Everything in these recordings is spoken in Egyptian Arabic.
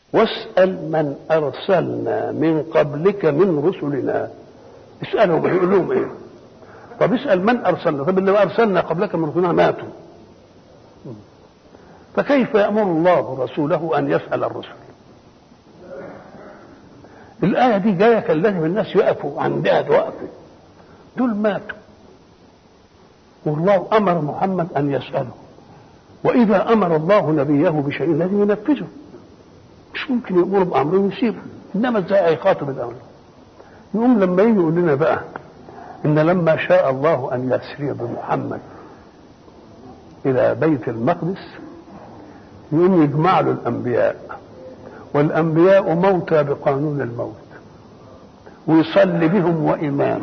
واسأل من أرسلنا من قبلك من رسلنا اسألهم يقول لهم إيه طب اسأل من أرسلنا طب اللي أرسلنا قبلك من رسلنا ماتوا فكيف يأمر الله رسوله أن يسأل الرسل الآية دي جاية كان لازم الناس يقفوا عندها وقفة دول ماتوا والله أمر محمد أن يسأله وإذا أمر الله نبيه بشيء لازم ينفذه مش ممكن يأمر بأمر ويسيبه إنما إزاي هيخاطب الأمر يقوم لما يجي يقول لنا بقى إن لما شاء الله أن يسري بمحمد إلى بيت المقدس يقوم يجمع له الأنبياء والأنبياء موتى بقانون الموت ويصلي بهم وإمام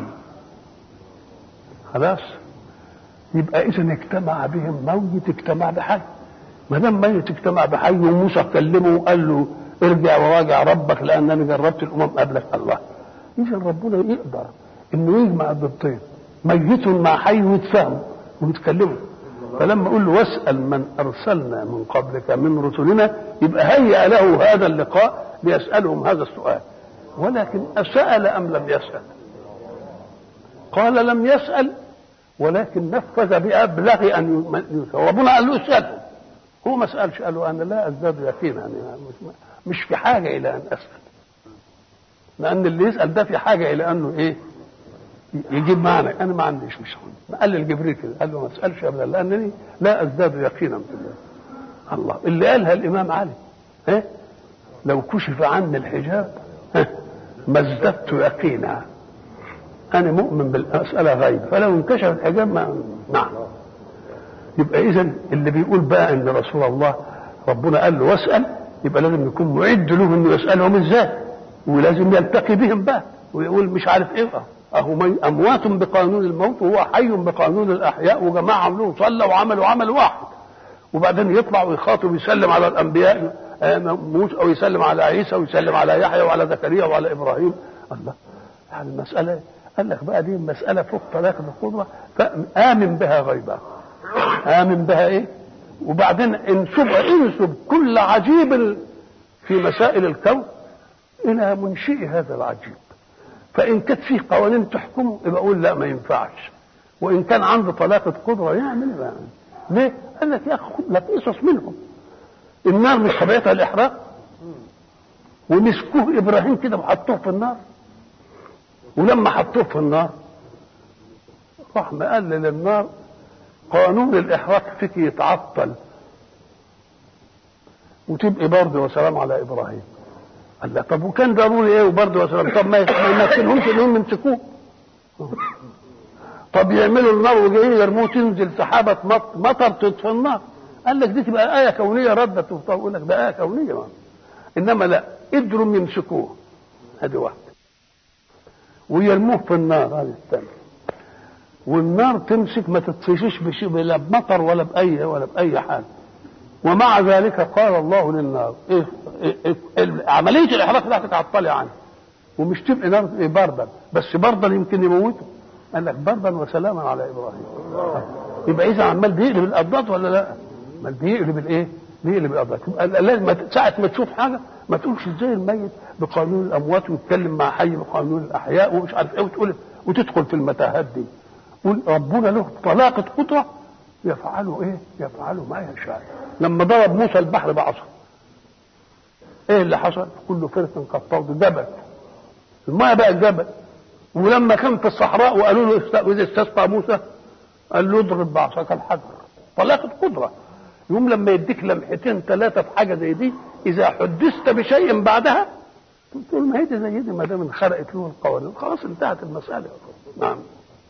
خلاص يبقى إذا اجتمع بهم ميت اجتمع بحي ما دام ميت اجتمع بحي وموسى كلمه وقال له ارجع وراجع ربك لأنني جربت الأمم قبلك الله إذا ربنا يقدر إنه يجمع الضبطين ميت مع حي ويتفاهموا ويتكلموا فلما اقول له واسال من ارسلنا من قبلك من رسلنا يبقى هيأ له هذا اللقاء ليسالهم هذا السؤال ولكن اسال ام لم يسال قال لم يسال ولكن نفذ بابلغ ان يسال ربنا قال له اساله هو ما سالش قال له انا لا ازداد يقينا يعني مش في حاجه الى ان اسال لان اللي يسال ده في حاجه الى انه ايه يجيب معنى انا ما عنديش مش قال للجبريل كده قال له ما تسالش ابدا لانني لا ازداد يقينا في الله الله اللي قالها الامام علي ها لو كشف عني الحجاب ها ما ازددت يقينا انا مؤمن بالمساله غيب فلو انكشف الحجاب ما نعم يبقى اذا اللي بيقول بقى ان رسول الله ربنا قال له واسال يبقى لازم يكون معد له انه يسالهم ازاي ولازم يلتقي بهم بقى ويقول مش عارف ايه اهو اموات بقانون الموت وهو حي بقانون الاحياء وجماعه عملوه صلى وعملوا عمل واحد وبعدين يطلع ويخاطب ويسلم على الانبياء موسى او يسلم على عيسى ويسلم على يحيى وعلى زكريا وعلى ابراهيم الله يعني المساله قال لك بقى دي مساله فوق طلاق القدوه فامن بها غيبا امن بها ايه وبعدين انسب انسب كل عجيب في مسائل الكون الى منشئ هذا العجيب فان كانت فيه قوانين تحكمه يبقى اقول لا ما ينفعش وان كان عنده طلاقه قدره يعمل بقى ليه؟ قال لك يا اخي خد لك قصص منهم النار مش طبيعتها الاحراق ومسكوه ابراهيم كده وحطوه في النار ولما حطوه في النار راح مقلل النار قانون الاحراق فيك يتعطل وتبقي برضه وسلام على ابراهيم قال لا طب وكان ضروري ايه وبرضه وسلام طب ما يمكنهمش انهم يمسكوه طب يعملوا النار وجايين يرموه تنزل سحابه مطر تطفي النار قال لك دي تبقى ايه كونيه ردت يقول لك ده ايه كونيه ما. انما لا قدروا يمسكوه هذه واحده ويرموه في النار هذه الثانيه والنار تمسك ما تطفشش بشيء لا بمطر ولا باي ولا باي حاجه ومع ذلك قال الله للنار إيه إيه إيه عمليه الاحراق لا تتعطلي عنها ومش تبقى نار إيه بردا بس بردا يمكن يموته قال لك بردا وسلاما على ابراهيم يبقى اذا عمال بيقلب الاضداد ولا لا؟ عمال بيقلب الايه؟ بيقلب الاضداد لازم ساعه ما تشوف حاجه ما تقولش ازاي الميت بقانون الاموات ويتكلم مع حي بقانون الاحياء ومش عارف ايه وتقول وتدخل في المتاهات دي قول ربنا له طلاقه قدره يفعله ايه؟ يفعله ما يشاء لما ضرب موسى البحر بعصا ايه اللي حصل؟ كل فرق قد جبل الماء بقى جبل ولما كان في الصحراء وقالوا له اذا استسقى موسى قال له اضرب بعصاك الحجر طلاقه قدره يوم لما يديك لمحتين ثلاثه في حاجه زي دي اذا حدثت بشيء بعدها تقول ما هي دي زي دي ما دام انخرقت له القوانين خلاص انتهت المساله نعم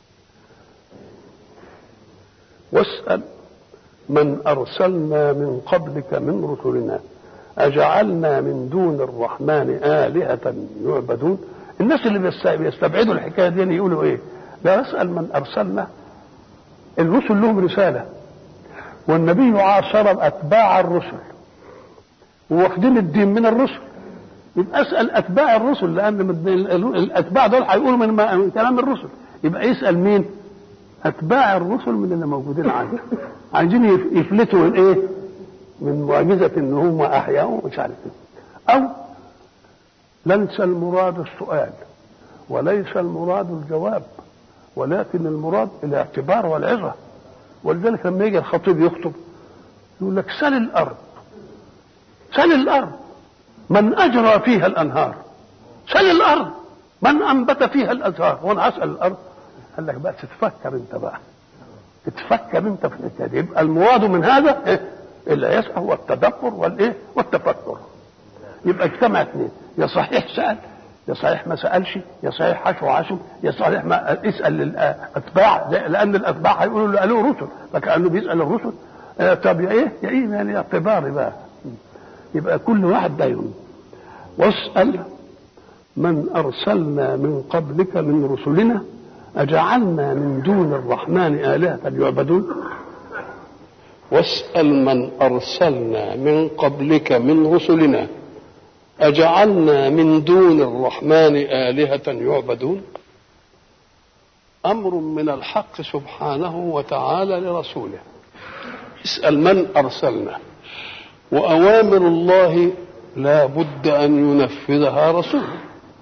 واسال من ارسلنا من قبلك من رسلنا اجعلنا من دون الرحمن الهه يعبدون الناس اللي بيستبعدوا الحكايه دي يقولوا ايه لا اسال من ارسلنا الرسل لهم رساله والنبي عاصر اتباع الرسل وواخدين الدين من الرسل يبقى اسال اتباع الرسل لان الاتباع دول هيقولوا من كلام الرسل يبقى يسال مين اتباع الرسل من اللي موجودين عنده عايزين يفلتوا من ايه من معجزه ان هم احياء ومش عارف ايه أو ليس المراد السؤال وليس المراد الجواب ولكن المراد الاعتبار والعظة ولذلك لما يجي الخطيب يخطب يقول لك سل الأرض سل الأرض من أجرى فيها الأنهار سل الأرض من أنبت فيها الأزهار وأنا أسأل الأرض قال لك بقى تتفكر أنت بقى تتفكر أنت في الحكاية دي يبقى المراد من هذا إيه؟ العظة والتدبر والإيه والتفكر يبقى اجتمع اثنين يا صحيح سأل يا صحيح ما سألش يا صحيح حشو عشم يا صحيح ما اسأل للأتباع لأن الأتباع هيقولوا له قالوا رسل فكأنه بيسأل الرسل آه طب يا إيه يا إيه يعني اعتباري بقى يبقى كل واحد دايما واسأل من أرسلنا من قبلك من رسلنا أجعلنا من دون الرحمن آلهة يعبدون واسأل من أرسلنا من قبلك من رسلنا أجعلنا من دون الرحمن آلهة يعبدون أمر من الحق سبحانه وتعالى لرسوله اسأل من أرسلنا وأوامر الله لا بد أن ينفذها رسوله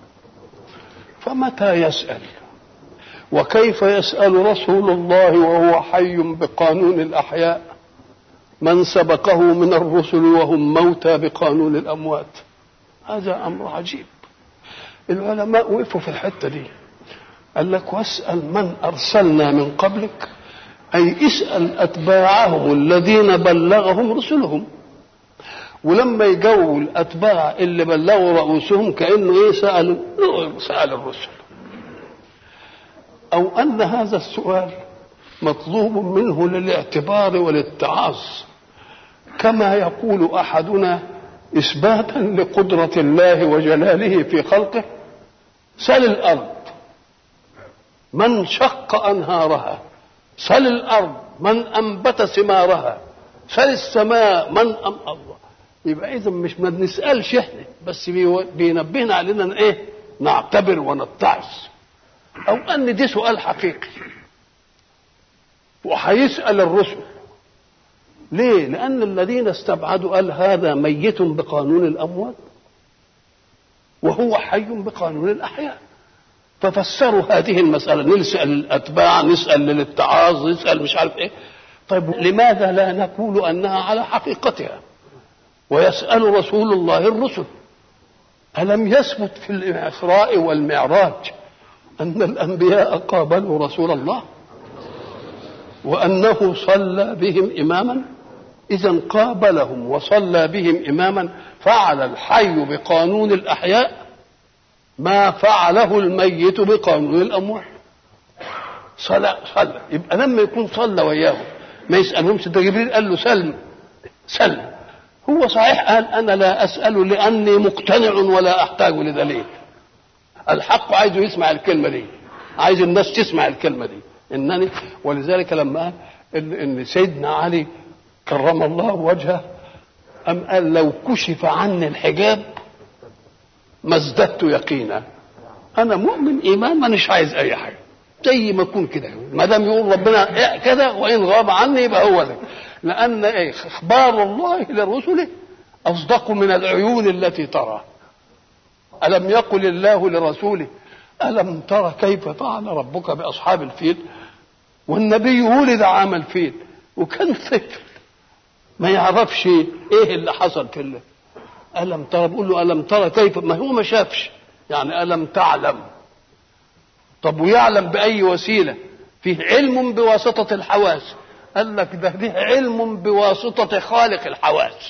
فمتى يسأل وكيف يسأل رسول الله وهو حي بقانون الأحياء من سبقه من الرسل وهم موتى بقانون الأموات هذا أمر عجيب العلماء وقفوا في الحتة دي قال لك واسأل من أرسلنا من قبلك أي اسأل أتباعهم الذين بلغهم رسلهم ولما يجوا الأتباع اللي بلغوا رؤوسهم كأنه إيه سألوا سأل الرسل أو أن هذا السؤال مطلوب منه للاعتبار والاتعاظ كما يقول أحدنا إثباتا لقدرة الله وجلاله في خلقه سل الأرض من شق أنهارها سل الأرض من أنبت ثمارها سل السماء من أم الله يبقى إذا مش ما بنسألش إحنا بس بينبهنا علينا إيه نعتبر ونتعظ أو أن دي سؤال حقيقي وهيسأل الرسل ليه؟ لأن الذين استبعدوا قال هذا ميت بقانون الأموات وهو حي بقانون الأحياء ففسروا هذه المسألة نسأل الأتباع نسأل للاتعاظ نسأل مش عارف إيه طيب لماذا لا نقول أنها على حقيقتها ويسأل رسول الله الرسل ألم يثبت في الإسراء والمعراج أن الأنبياء قابلوا رسول الله وأنه صلى بهم إماما إذا قابلهم وصلى بهم إماما فعل الحي بقانون الأحياء ما فعله الميت بقانون الأموات صلى صلى يبقى لما يكون صلى وياهم ما يسألهمش ده جبريل قال له سلم سلم هو صحيح قال أنا لا أسأل لأني مقتنع ولا أحتاج لدليل الحق عايزه يسمع الكلمة دي عايز الناس تسمع الكلمة دي إنني ولذلك لما قال إن سيدنا علي كرم الله وجهه أم قال لو كشف عني الحجاب ما ازددت يقينا أنا مؤمن إيمان ما مش عايز أي حاجة زي ما أكون كده ما دام يقول ربنا إيه كده وإن غاب عني يبقى هو ده لأن إيه إخبار الله لرسله أصدق من العيون التي ترى ألم يقل الله لرسوله ألم ترى كيف فعل ربك بأصحاب الفيل والنبي ولد عام الفيل وكان طفل ما يعرفش ايه اللي حصل في الله ألم ترى بقول له ألم ترى كيف ما هو ما شافش يعني ألم تعلم طب ويعلم بأي وسيلة فيه علم بواسطة الحواس قال لك ده فيه علم بواسطة خالق الحواس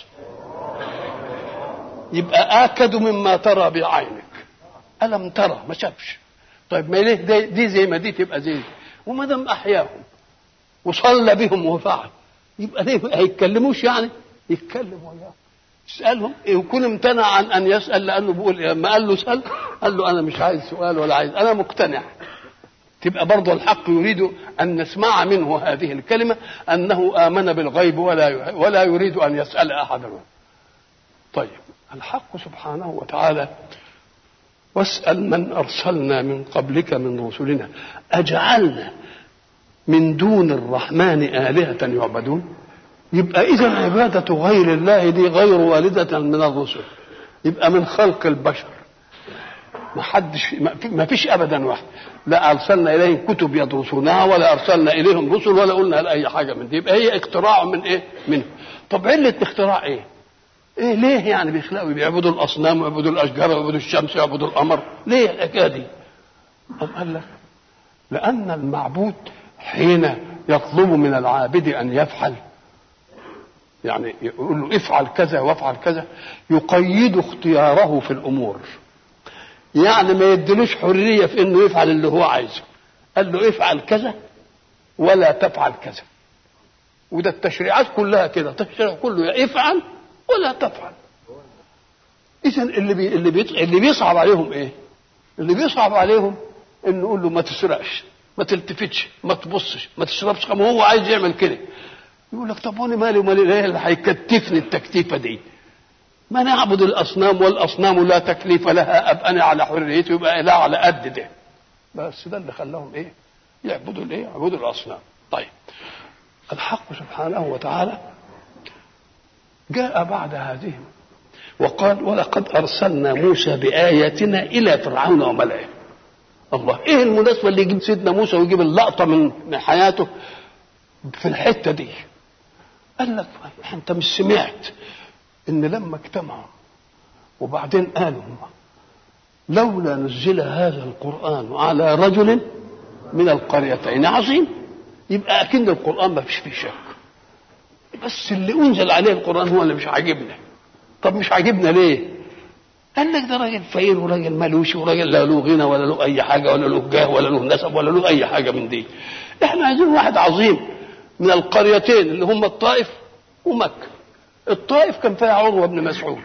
يبقى آكد مما ترى بعينك ألم ترى ما شافش طيب ما ليه دي, دي زي ما دي تبقى زي دي وما دام أحياهم وصلى بهم وفعل يبقى ليه هيتكلموش يعني يتكلم وياهم اسالهم يكون امتنع عن ان يسال لانه بيقول لما قال له سال قال له انا مش عايز سؤال ولا عايز انا مقتنع تبقى برضه الحق يريد ان نسمع منه هذه الكلمه انه امن بالغيب ولا ولا يريد ان يسال احدا طيب الحق سبحانه وتعالى واسال من ارسلنا من قبلك من رسلنا اجعلنا من دون الرحمن الهه يعبدون يبقى اذا عباده غير الله دي غير والده من الرسل يبقى من خلق البشر ما حدش ما فيش ابدا واحد لا ارسلنا اليهم كتب يدرسونها ولا ارسلنا اليهم رسل ولا قلنا اي حاجه من دي يبقى هي اختراع من ايه منه طب عله اختراع ايه ايه ليه يعني بيخلقوا بيعبدوا الاصنام ويعبدوا الاشجار ويعبدوا الشمس ويعبدوا القمر ليه الحكايه دي طب قال لك لان المعبود حين يطلب من العابد ان يفعل يعني يقول له افعل كذا وافعل كذا يقيد اختياره في الامور يعني ما يدلوش حريه في انه يفعل اللي هو عايزه قال له افعل كذا ولا تفعل كذا وده التشريعات كلها كده التشريع كله يا افعل ولا تفعل اذا اللي بي اللي بي اللي بيصعب عليهم ايه اللي بيصعب عليهم انه يقول له ما تسرقش ما تلتفتش ما تبصش ما تشربش ما هو عايز يعمل كده يقول لك طب وانا مالي ومالي ايه اللي هيكتفني التكتيفه دي ما نعبد الاصنام والاصنام لا تكليف لها ابقى انا على حريتي يبقى لا على قد ده بس ده اللي خلاهم ايه يعبدوا الايه يعبدوا الاصنام طيب الحق سبحانه وتعالى جاء بعد هذه وقال ولقد ارسلنا موسى باياتنا الى فرعون وملئه الله ايه المناسبه اللي يجيب سيدنا موسى ويجيب اللقطه من حياته في الحته دي قال لك انت مش سمعت ان لما اجتمعوا وبعدين قالوا لولا نزل هذا القران على رجل من القريتين عظيم يبقى اكيد القران ما فيش فيه شك بس اللي انزل عليه القران هو اللي مش عاجبنا طب مش عاجبنا ليه قال لك ده راجل فقير وراجل ملوش وراجل لا له غنى ولا له اي حاجه ولا له جاه ولا له نسب ولا له اي حاجه من دي احنا عايزين واحد عظيم من القريتين اللي هم الطائف ومكه الطائف كان فيها عروه بن مسعود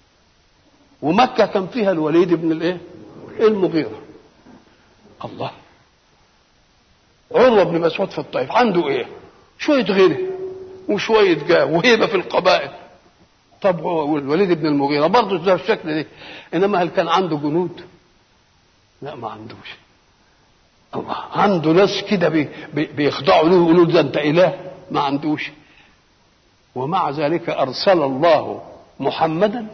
ومكه كان فيها الوليد بن الايه المغيره الله عروه بن مسعود في الطائف عنده ايه شويه غنى وشويه جاه وهيبه في القبائل طب هو الوليد بن المغيره برضه ده الشكل ده انما هل كان عنده جنود؟ لا ما عندوش الله عنده ناس كده بي بي بيخضعوا له يقولوا ده انت اله ما عندوش ومع ذلك ارسل الله محمدا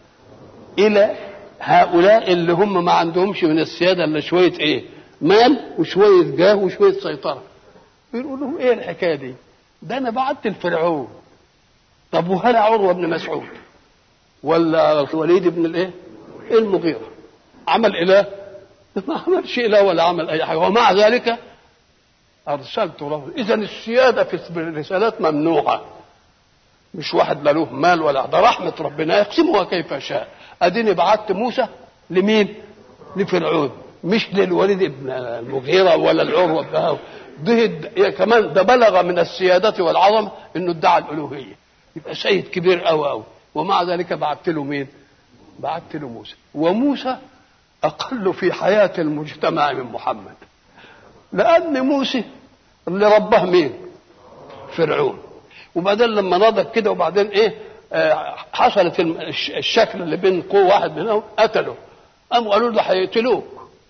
الى هؤلاء اللي هم ما عندهمش من السياده الا شويه ايه؟ مال وشويه جاه وشويه سيطره يقولوا لهم ايه الحكايه دي؟ ده انا بعت الفرعون طب وهل عروه بن مسعود ولا الوليد بن الايه؟ المغيره عمل اله؟ ما عملش اله ولا عمل اي حاجه ومع ذلك ارسلت له اذا السياده في الرسالات ممنوعه مش واحد لا له مال ولا ده رحمه ربنا يقسمها كيف شاء اديني بعت موسى لمين؟ لفرعون مش للوليد بن المغيره ولا العروه بن ده كمان ده بلغ من السياده والعظمه انه ادعى الالوهيه يبقى سيد كبير قوي قوي ومع ذلك بعت له مين؟ بعت له موسى وموسى اقل في حياه المجتمع من محمد لان موسى اللي رباه مين؟ فرعون وبعدين لما نضج كده وبعدين ايه آه حصلت الشكل اللي بين قوه واحد منهم قتله قاموا قالوا له هيقتلوك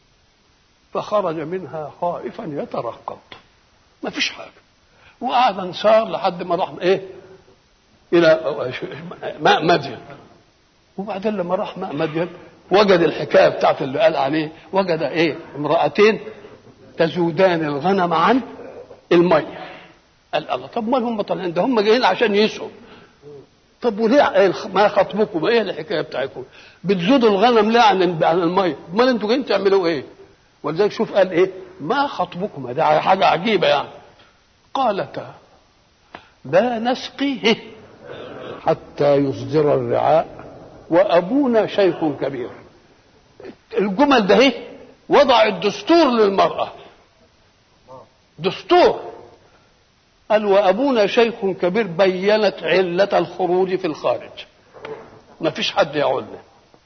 فخرج منها خائفا يترقب ما فيش حاجه وقعد انصار لحد ما راح ايه الى ماء مدين وبعدين لما راح ماء مدين وجد الحكايه بتاعت اللي قال عليه وجد ايه امراتين تزودان الغنم عن الميه قال الله طب ما هم طالعين ده هم جايين عشان يسقوا طب وليه ما خطبكم ايه الحكايه بتاعتكم بتزودوا الغنم ليه عن عن الميه امال انتوا جايين تعملوا ايه ولذلك شوف قال ايه ما خطبكم ده حاجه عجيبه يعني قالتا لا نسقيه حتى يصدر الرعاء وابونا شيخ كبير الجمل ده وضع الدستور للمراه دستور قال وابونا شيخ كبير بينت عله الخروج في الخارج ما فيش حد يعولنا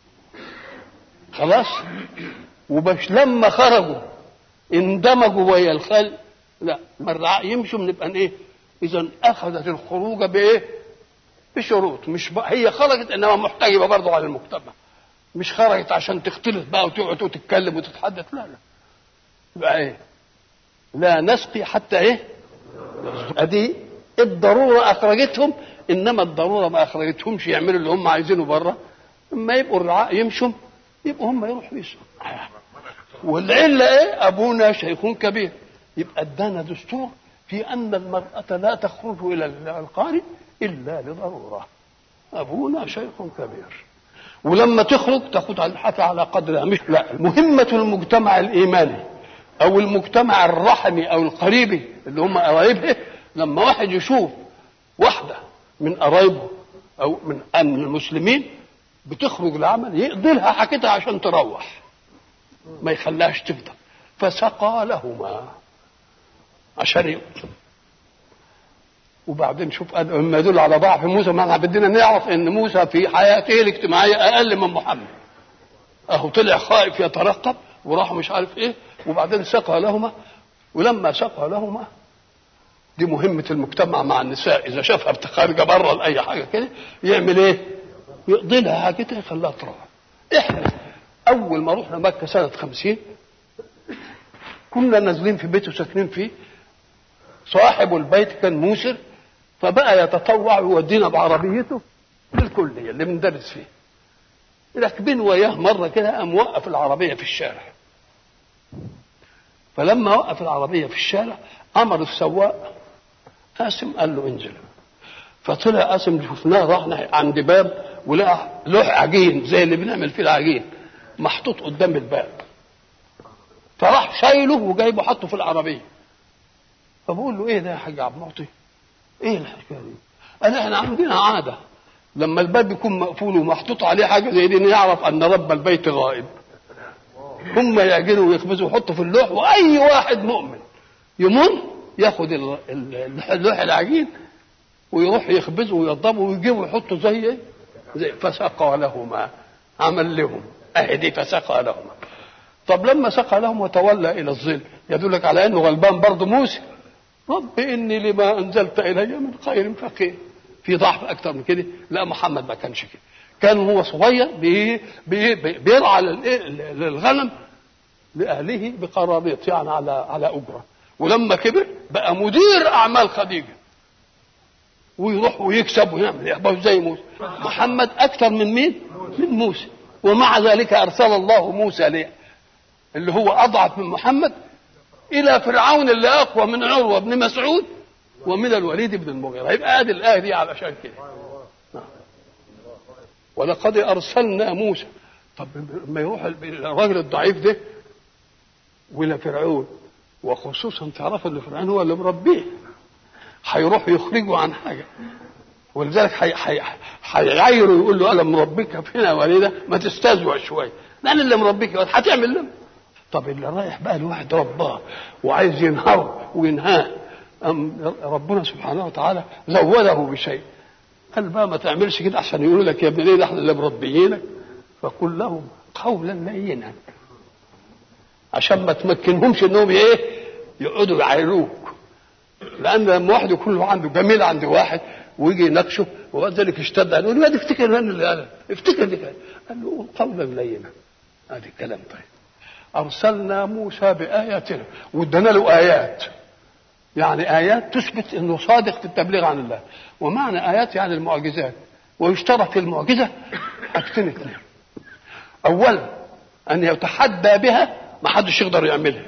خلاص وبش لما خرجوا اندمجوا ويا الخل لا الرعاء يمشوا نبقى ايه اذا اخذت الخروج بايه بشروط مش بقى هي خرجت انما محتجبه برضه على المجتمع مش خرجت عشان تختلط بقى وتقعد وتتكلم وتتحدث لا لا يبقى ايه لا نسقي حتى ايه ادي الضروره اخرجتهم انما الضروره ما اخرجتهمش يعملوا اللي هم عايزينه بره اما يبقوا الرعاء يمشوا يبقوا هم يروحوا يسوا والعله ايه ابونا شيخ كبير يبقى ادانا دستور في ان المراه لا تخرج الى القارئ الا لضروره ابونا شيخ كبير ولما تخرج تاخد الحاجة على قدرها مش لا مهمة المجتمع الإيماني أو المجتمع الرحمي أو القريبي اللي هم قرايبه لما واحد يشوف واحدة من قرايبه أو من من المسلمين بتخرج العمل يقضي لها حاجتها عشان تروح ما يخليهاش تفضل فسقى لهما عشان يقضي وبعدين شوف مما يدل على ضعف موسى ما احنا بدنا نعرف ان موسى في حياته الاجتماعيه اقل من محمد اهو طلع خائف يترقب وراح مش عارف ايه وبعدين سقى لهما ولما سقى لهما دي مهمة المجتمع مع النساء إذا شافها خارجة بره لأي حاجة كده يعمل إيه؟ يقضي لها حاجتها يخليها تروح. إحنا أول ما رحنا مكة سنة خمسين كنا نازلين في بيت وساكنين فيه صاحب البيت كان موسر فبقى يتطوع ويودينا بعربيته للكليه اللي بندرس فيه راكبين وياه مره كده قام وقف العربيه في الشارع فلما وقف العربيه في الشارع امر السواق قاسم قال له انزل فطلع قاسم شفناه راح عند باب ولقى لوح عجين زي اللي بنعمل فيه العجين محطوط قدام الباب فراح شايله وجايبه حطه في العربيه فبقول له ايه ده يا حاج عبد المعطي ايه الحكايه دي قال احنا عندنا عاده لما الباب يكون مقفول ومحطوط عليه حاجه زي دي نعرف ان رب البيت غائب هم يعجنوا ويخبزوا ويحطوا في اللوح واي واحد مؤمن يمر ياخد اللوح العجين ويروح يخبزه ويضبه ويجيبه ويحطه زي ايه؟ زي فسقى لهما عمل لهم اهي دي فسقى لهما طب لما سقى لهم وتولى الى الظل يدلك على انه غلبان برضه موسى رب اني لما انزلت الي من خير فقير في ضعف اكتر من كده لا محمد ما كانش كده كان هو صغير بي بي بيرعى للغنم لاهله بقراريط يعني على على اجره ولما كبر بقى مدير اعمال خديجه ويروح ويكسب ويعمل يبقى زي موسى محمد اكثر من مين من موسى ومع ذلك ارسل الله موسى ليه اللي هو اضعف من محمد الى فرعون اللي اقوى من عروه بن مسعود ومن الوليد بن المغيره يبقى ادي الايه دي علشان كده ولقد ارسلنا موسى طب ما يروح الراجل الضعيف ده والى فرعون وخصوصا تعرفوا ان فرعون هو اللي مربيه هيروح يخرجه عن حاجه ولذلك هيعايره يقول له انا مربيك فينا وليده ما تستهزئ شويه لان اللي مربيك هتعمل له طب اللي رايح بقى لواحد رباه وعايز ينهار وينهاه أم ربنا سبحانه وتعالى زوده بشيء قال بقى ما تعملش كده عشان يقولوا لك يا ابن ليه احنا اللي مربيينك فقل لهم قولا لينا عشان ما تمكنهمش انهم ايه يقعدوا يعايروك لان لما واحد يكون له عنده جميل عند واحد ويجي يناقشه وبعد ذلك اشتد عليه يقول له افتكر انا اللي قال افتكر دي قال له قولا لينا هذا الكلام طيب ارسلنا موسى باياتنا وادانا له ايات يعني ايات تثبت انه صادق في التبليغ عن الله ومعنى ايات يعني المعجزات ويشترط في المعجزه حاجتين اثنين اولا ان يتحدى بها ما حدش يقدر يعملها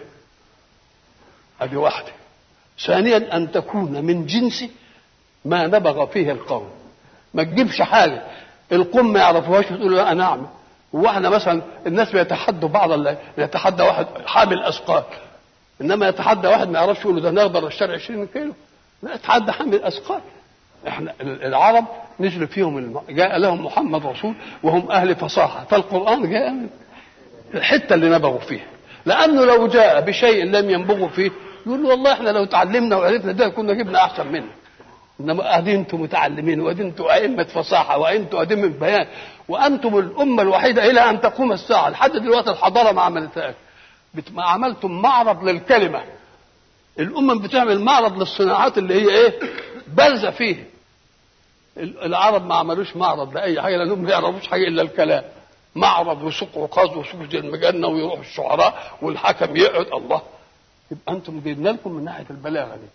ادي واحده ثانيا ان تكون من جنس ما نبغ فيه القوم ما تجيبش حاجه القوم ما يعرفوهاش وتقول لا انا اعمل واحنا مثلا الناس بيتحدوا بعض اللي يتحدى واحد حامل اثقال انما يتحدى واحد ما يعرفش يقول له ده نقدر اشتري 20 كيلو لا يتحدى حامل اثقال احنا العرب نزل فيهم الم... جاء لهم محمد رسول وهم اهل فصاحه فالقران جاء من الحته اللي نبغوا فيها لانه لو جاء بشيء لم ينبغوا فيه يقول له والله احنا لو تعلمنا وعرفنا ده كنا جبنا احسن منه انما ادي انتم متعلمين وادي انتم ائمه فصاحه وانتم ائمه بيان وانتم الامه الوحيده الى ان تقوم الساعه لحد دلوقتي الحضاره ما عملتهاش ما عملتم معرض للكلمه الامم بتعمل معرض للصناعات اللي هي ايه بارزه فيه العرب ما عملوش معرض لاي حاجه لانهم ما يعرفوش حاجه الا الكلام معرض وسوق عكاظ وسوق زي المجنه ويروح الشعراء والحكم يقعد الله يبقى انتم جبنا لكم من ناحيه البلاغه دي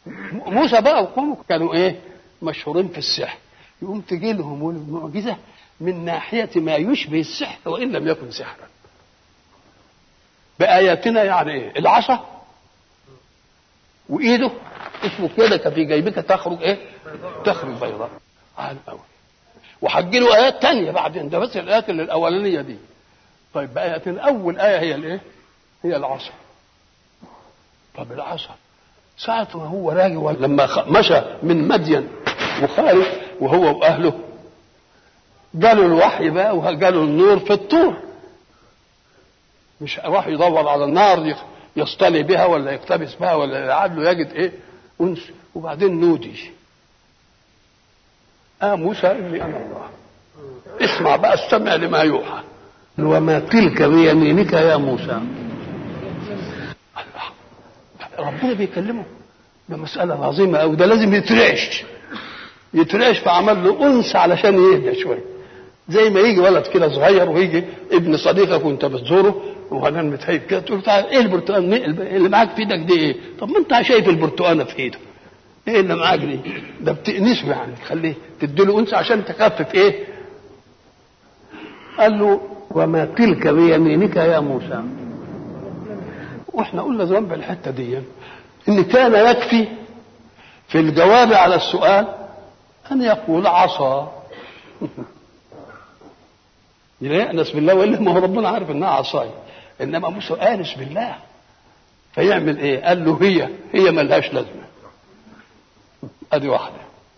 موسى بقى وقومه كانوا ايه مشهورين في السحر يقوم تجي لهم المعجزه من ناحية ما يشبه السحر وإن لم يكن سحرا بآياتنا يعني إيه العصا وإيده اسمه كده في جيبك تخرج إيه تخرج بيضاء عال قوي وحج له آيات تانية بعدين ده بس الآيات اللي الأولانية دي طيب بآياتنا أول آية هي الإيه هي العصا طب العصا ساعة ما هو راجع لما مشى من مدين وخارج وهو وأهله جاله الوحي بقى وجاله النور في الطور مش راح يدور على النار يصطلي بها ولا يقتبس بها ولا لعله يجد ايه انس وبعدين نودي آه موسى اني انا الله اسمع بقى استمع لما يوحى وما تلك بيمينك يا موسى ربنا بيكلمه ده مسألة عظيمة أوي ده لازم يترعش يترعش فعمل له أنس علشان يهدى شوية زي ما يجي ولد كده صغير ويجي ابن صديقك وانت بتزوره وبعدين متهيب كده تقول تعالى ايه البرتقال اللي معاك في ايدك دي ايه؟ طب ما انت شايف البرتقانه في ايده ايه اللي معاك دي؟ ده بتأنسه يعني تخليه تديله انس عشان تخفف ايه؟ قال له وما تلك بيمينك يا موسى واحنا قلنا زمان بالحته دي ان كان يكفي في الجواب على السؤال ان يقول عصا يأنس بالله والا ما هو ربنا عارف انها عصاي انما موسى انس بالله فيعمل ايه؟ قال له هي هي ملهاش لازمه ادي واحده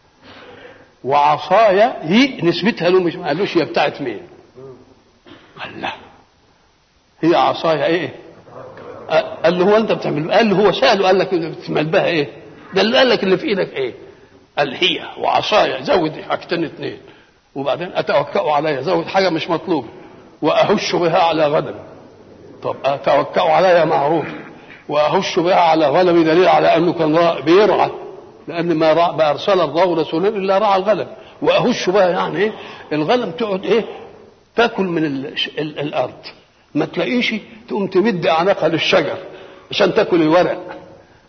وعصايا هي نسبتها له مش ما قالوش هي بتاعت مين؟ قال لا هي عصايا ايه؟ قال له هو انت بتعمل قال له هو ساله قال لك بتعمل بها ايه؟ ده اللي قال لك اللي في ايدك ايه؟ قال هي وعصايا زود حاجتين اثنين وبعدين اتوكأ عليها زود حاجه مش مطلوبه واهش بها على غنم طب اتوكأ عليها معروف واهش بها على غنم دليل على انه كان بيرعى لان ما رأى ما ارسل الله رسولا الا رعى الغنم واهش بها يعني ايه الغنم تقعد ايه تاكل من ال ال الارض ما تلاقيش تقوم تمد اعناقها للشجر عشان تاكل الورق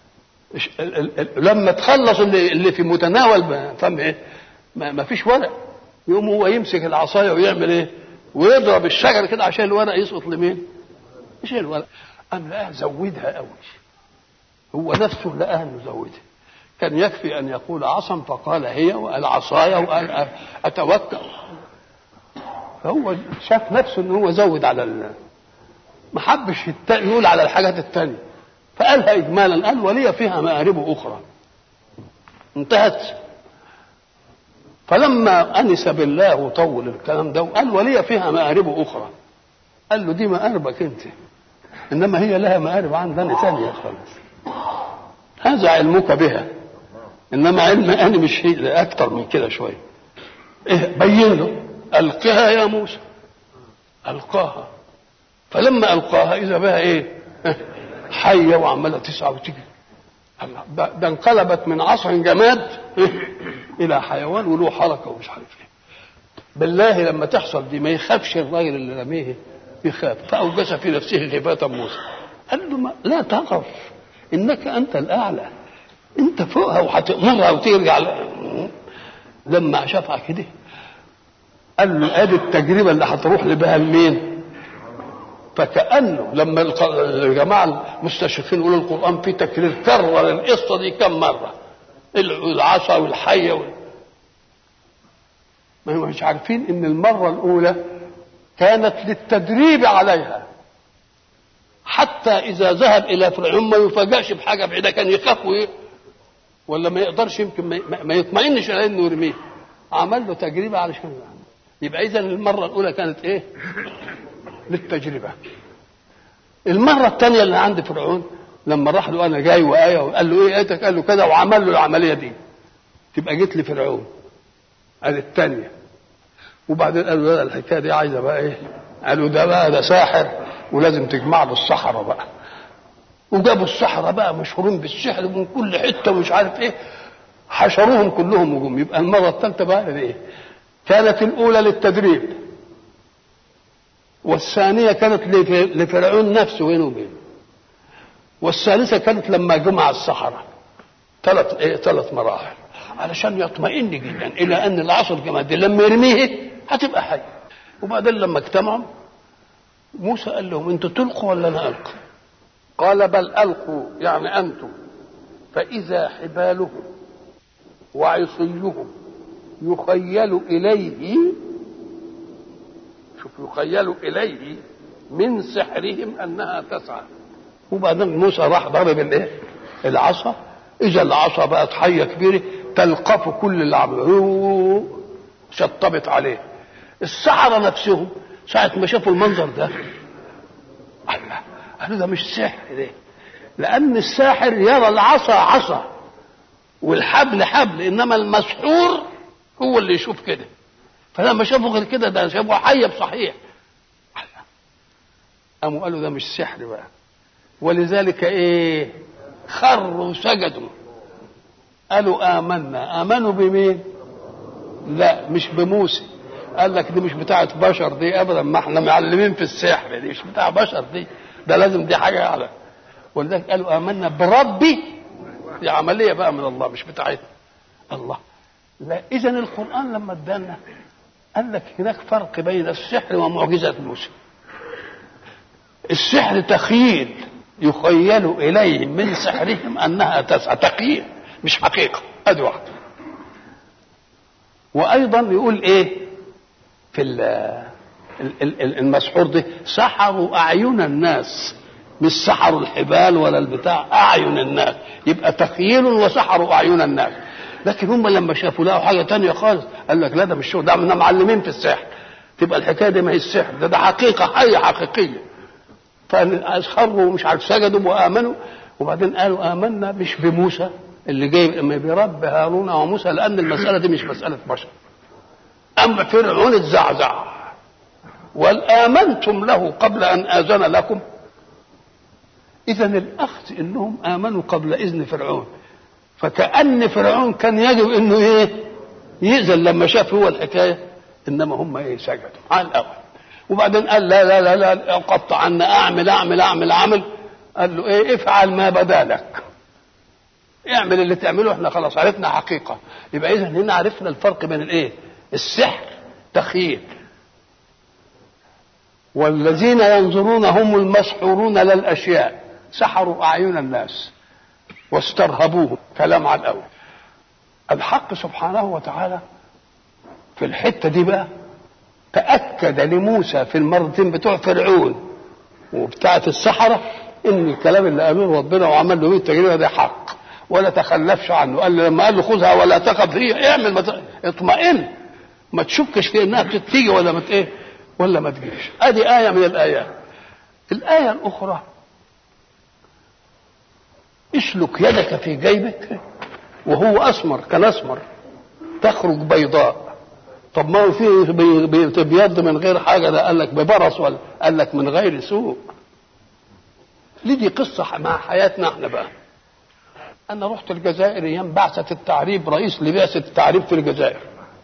لما تخلص اللي, اللي في متناول فم ايه ما فيش ورق يقوم هو يمسك العصايه ويعمل ايه ويضرب الشجر كده عشان الورق يسقط لمين مش الورق قام لقاها زودها قوي هو نفسه لقاها انه زودها كان يكفي ان يقول عصا فقال هي وقال عصايا وقال اتوكل فهو شاف نفسه ان هو زود على ال... ما حبش يقول على الحاجات التانية فقالها اجمالا قال ولي فيها مآرب اخرى انتهت فلما انس بالله وطول الكلام ده وقال ولي فيها مآرب اخرى قال له دي مآربك انت انما هي لها مآرب عندنا ثانيه خالص هذا علمك بها انما علم انا مش هي اكتر من كده شويه إيه بين له القها يا موسى القاها فلما القاها اذا بها ايه حيه وعماله تسعى وتجري ده انقلبت من عصر جماد الى حيوان وله حركه ومش عارف ايه بالله لما تحصل دي ما يخافش الراجل اللي رميه يخاف فاوجس في نفسه خيفه موسى قال له ما لا تخف انك انت الاعلى انت فوقها وهتأمرها وترجع لما شافها كده قال له ادي التجربه اللي هتروح لبها لمين؟ فكأنه لما الجماعة المستشرقين يقولوا القرآن فيه تكرير كرر القصة دي كم مرة العصا والحية وال... ما هم مش عارفين ان المرة الأولى كانت للتدريب عليها حتى إذا ذهب إلى فرعون ما يفاجأش بحاجة بعيدة كان يخاف وإيه ولا ما يقدرش يمكن ما, ما يطمئنش على انه يرميه عمل له تجربه علشان يعني. يبقى اذا المره الاولى كانت ايه للتجربه المره الثانيه اللي عند فرعون لما راح له انا جاي وايه وقال له ايه ايتك قال له كذا وعمل له العمليه دي تبقى جيت لفرعون قال الثانيه وبعدين قال له لا الحكايه دي عايزه بقى ايه قالوا ده بقى ده ساحر ولازم تجمع له الصحراء بقى وجابوا الصحراء بقى مشهورين بالسحر من كل حته ومش عارف ايه حشروهم كلهم وجم يبقى المره الثالثه بقى ايه كانت الاولى للتدريب والثانيه كانت لفرعون نفسه بينه وبينه والثالثه كانت لما جمع الصحراء ثلاث ايه ثلاث مراحل علشان يطمئن جدا الى ان العصر كما دي لما يرميه هتبقى حي وبعدين لما اجتمعوا موسى قال لهم انتوا تلقوا ولا انا القي قال بل القوا يعني انتم فاذا حبالهم وعصيهم يخيل اليه شوف يخيل اليه من سحرهم انها تسعى وبعدين موسى راح ضرب الايه العصا اذا العصا بقت حيه كبيره تلقف كل اللي عملوه شطبت عليه السحرة نفسهم ساعة ما شافوا المنظر ده الله قالوا ده مش سحر ده لأن الساحر يرى العصا عصا والحبل حبل إنما المسحور هو اللي يشوف كده فلما شافوا غير كده ده شافوا حية بصحيح قاموا قالوا ده مش سحر بقى ولذلك ايه خروا سجدوا قالوا آمنا آمنوا بمين لا مش بموسى قال لك دي مش بتاعة بشر دي ابدا ما احنا معلمين في السحر دي مش بتاع بشر دي ده لازم دي حاجة على ولذلك قالوا آمنا بربي دي عملية بقى من الله مش بتاعتنا الله لا إذا القرآن لما ادانا قال لك هناك فرق بين السحر ومعجزة موسى السحر تخيل يخيل إليه من سحرهم أنها تسعى تخيل مش حقيقة ادي واحدة وأيضا يقول إيه في المسحور ده سحروا أعين الناس مش سحروا الحبال ولا البتاع أعين الناس يبقى تخيل وسحروا أعين الناس لكن هم لما شافوا لقوا حاجة تانية خالص قال لك لا ده مش شغل ده احنا معلمين في السحر تبقى الحكاية دي ما هي السحر ده ده حقيقة حية حقيقية فخروا مش عارف سجدوا وآمنوا وبعدين قالوا آمنا مش بموسى اللي جاي برب هارون وموسى لأن المسألة دي مش مسألة بشر أما فرعون اتزعزع والآمنتم له قبل أن آذن لكم إذا الأخذ إنهم آمنوا قبل إذن فرعون فكأن فرعون كان يجب إنه إيه يأذن لما شاف هو الحكاية إنما هم إيه سجدوا على الأول وبعدين قال لا لا لا لا قطع عنا أعمل أعمل أعمل أعمل قال له إيه افعل ما بدا لك اعمل اللي تعمله احنا خلاص عرفنا حقيقة يبقى إذا هنا عرفنا الفرق بين الإيه السحر تخيل والذين ينظرون هم المسحورون للأشياء سحروا أعين الناس واسترهبوهم كلام على الأول الحق سبحانه وتعالى في الحتة دي بقى تأكد لموسى في المرتين بتوع فرعون وبتاعة السحرة إن الكلام اللي قالوه ربنا وعمل له التجربة ده حق ولا تخلفش عنه قال له لما قال له خذها ولا تخف هي اعمل ما اطمئن ما تشكش في انها تيجي ولا ما ايه ولا ما تجيش ادي ايه من الايات الايه الاخرى اسلك يدك في جيبك وهو اسمر كان اسمر تخرج بيضاء طب ما هو في بيض من غير حاجه ده قال لك ببرص ولا قال لك من غير سوء ليه دي قصه مع حياتنا احنا بقى انا رحت الجزائر ايام بعثه التعريب رئيس لبعثه التعريب في الجزائر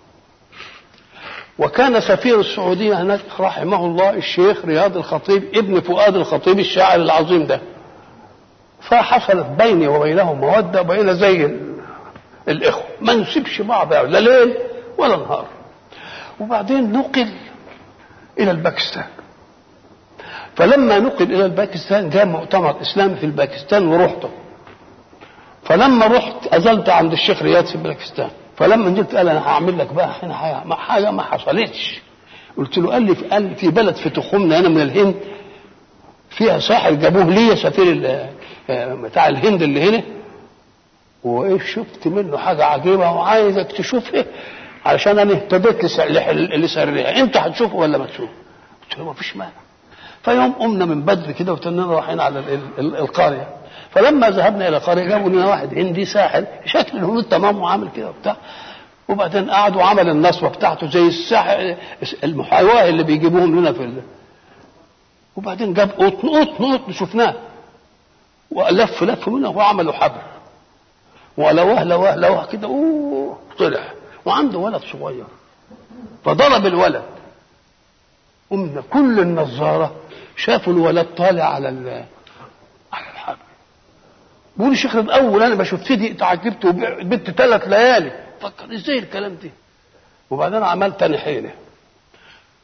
وكان سفير السعوديه هناك رحمه الله الشيخ رياض الخطيب ابن فؤاد الخطيب الشاعر العظيم ده فحصلت بيني وبينهم موده بين زي الاخوه ما نسيبش بعض لا ليل ولا نهار وبعدين نقل الى الباكستان فلما نقل الى الباكستان جاء مؤتمر اسلامي في الباكستان ورحته فلما رحت ازلت عند الشيخ رياض في باكستان فلما نزلت قال انا هعمل لك بقى هنا حاجه حاجه ما حصلتش قلت له قال لي قال لي في بلد في تخمنا هنا من الهند فيها ساحر جابوه لي سفير بتاع الهند اللي هنا وايه شفت منه حاجه عجيبه وعايزك تشوف ايه علشان انا اهتديت لسرها انت هتشوفه ولا ما تشوفه قلت له ما فيش مانع فيوم قمنا من بدري كده وتننا رايحين على القريه فلما ذهبنا الى قريه جابوا لنا واحد هندي ساحر شكل الهنود تمام وعامل كده وبتاع وبعدين قعد وعمل النصبه بتاعته زي الساحر المحاواه اللي بيجيبوهم لنا في ال... وبعدين جاب قطن قطن قطن شفناه ولف لف منه وعملوا حبل ولوه لوه لوه كده اوه طلع وعنده ولد صغير فضرب الولد قمنا كل النظاره شافوا الولد طالع على على الحبل بيقول الشيخ الاول انا ما شفت دي تعجبت وبنت ثلاث ليالي فكر ازاي الكلام ده وبعدين عملت تاني حيله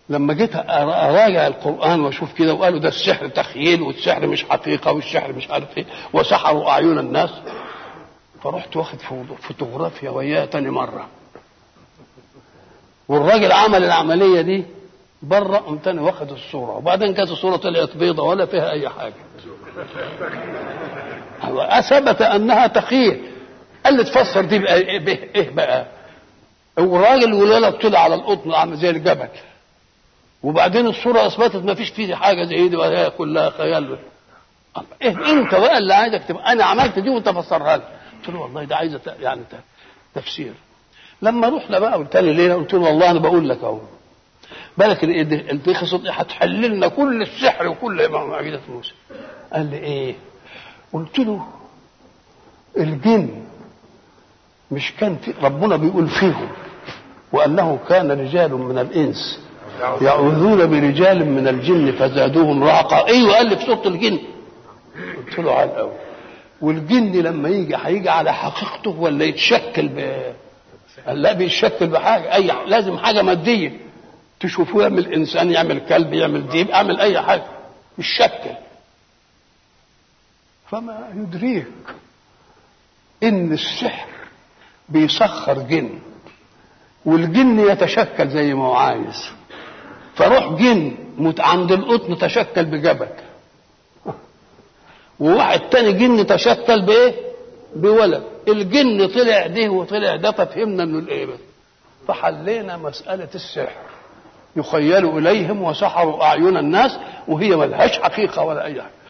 لما جيت اراجع القران واشوف كده وقالوا ده السحر تخيل والسحر مش حقيقه والسحر مش عارف ايه وسحروا اعين الناس فرحت واخد فوتوغرافيا وياه تاني مره والراجل عمل العمليه دي بره قمت تاني واخد الصوره وبعدين كانت الصوره طلعت بيضه ولا فيها اي حاجه اثبت انها تخيل قال لي تفسر دي بقى ايه بقى والراجل والولد طلع على القطن عامل زي الجبل وبعدين الصوره اثبتت ما فيش فيه حاجه زي دي وهي كلها خيال ايه انت بقى اللي عايزك تبقى انا عملت دي وانت فسرها لي قلت له والله ده عايزه يعني تفسير لما رحنا بقى قلت لي ليه قلت له والله انا بقول لك اهو بالك الدقيقه دي هتحل لنا كل السحر وكل معجزه موسى قال لي ايه قلت له الجن مش كان في ربنا بيقول فيهم وانه كان رجال من الانس يعوذون برجال من الجن فزادوهم رهقا ايوه قال لي في سوره الجن قلت له على الاول والجن لما يجي هيجي على حقيقته ولا يتشكل ب قال لا بيتشكل بحاجه اي لازم حاجه ماديه تشوفوه يعمل انسان يعمل كلب يعمل ديب يعمل اي حاجه يتشكل فما يدريك ان السحر بيسخر جن والجن يتشكل زي ما هو عايز فروح جن عند القطن تشكل بجبل وواحد تاني جن تشكل بايه بولد الجن طلع ده وطلع ده ففهمنا انه الايه فحلينا مسألة السحر يخيل إليهم وسحروا أعين الناس وهي ملهاش حقيقة ولا أي حاجة